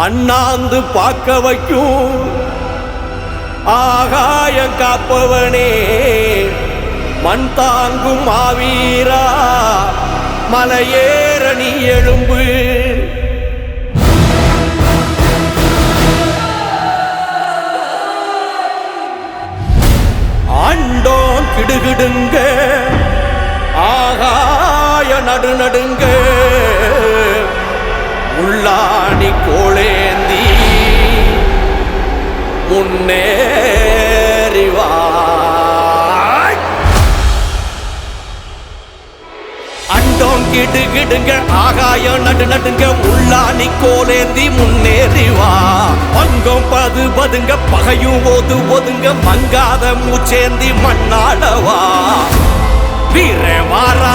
அண்ணாந்து பார்க்க வைக்கும் ஆகாயம் காப்பவனே மண் தாங்கும் மாவீரா மலையேற நீ எழும்பு ஆண்டோம் கிடுகிடுங்க ஆகாய நடுநடுங்க உள்ளாணி கோளேந்தி முன்னேறி வா அண்டோம் கிடு கிடுங்க ஆகாயம் நடு நடுங்க உள்ளாணி கோலேந்தி முன்னேறி வா பங்கம் பது பதுங்க பகையும் ஓது ஒதுங்க மங்காத மூச்சேந்தி மண்ணாடவா வீர வாரா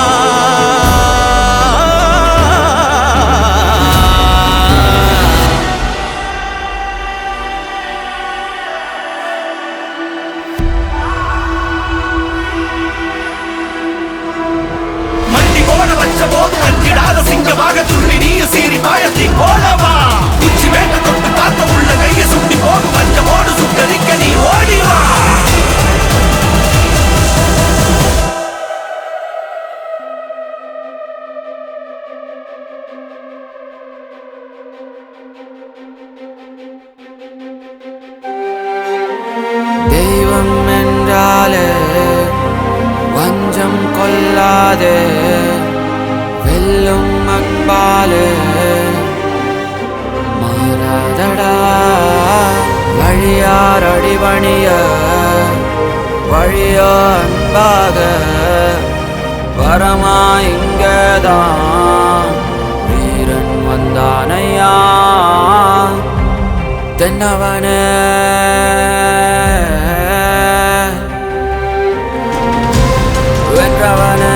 மண்டி போட வச்ச போது அஞ்சிடாத சிங்கமாக துள்ளி நீய சீறி பாயத்தி போலவா உச்சி வேட்ட தொட்டு பார்த்த உள்ள கைய சுண்டி போகும் பஞ்சமோடு சுட்டரிக்க நீ ஓடிவா தெய்வம் என்றாலே வஞ்சம் கொள்ளாதே வெல்லும் அன்பாலே மாறாதடா வழியார் அடிபணிய வழியோ அன்பாக வரமா இங்கதான் வீரன் வந்தானையா தென்னவனே வென்றவனே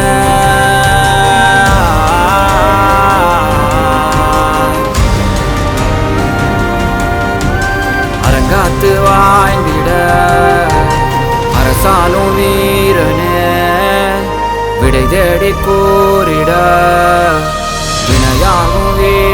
அரங்காத்து வாய்ந்திட அரசாலும் வீரனே விடை தேடி கூறிட வினையாகும் வீர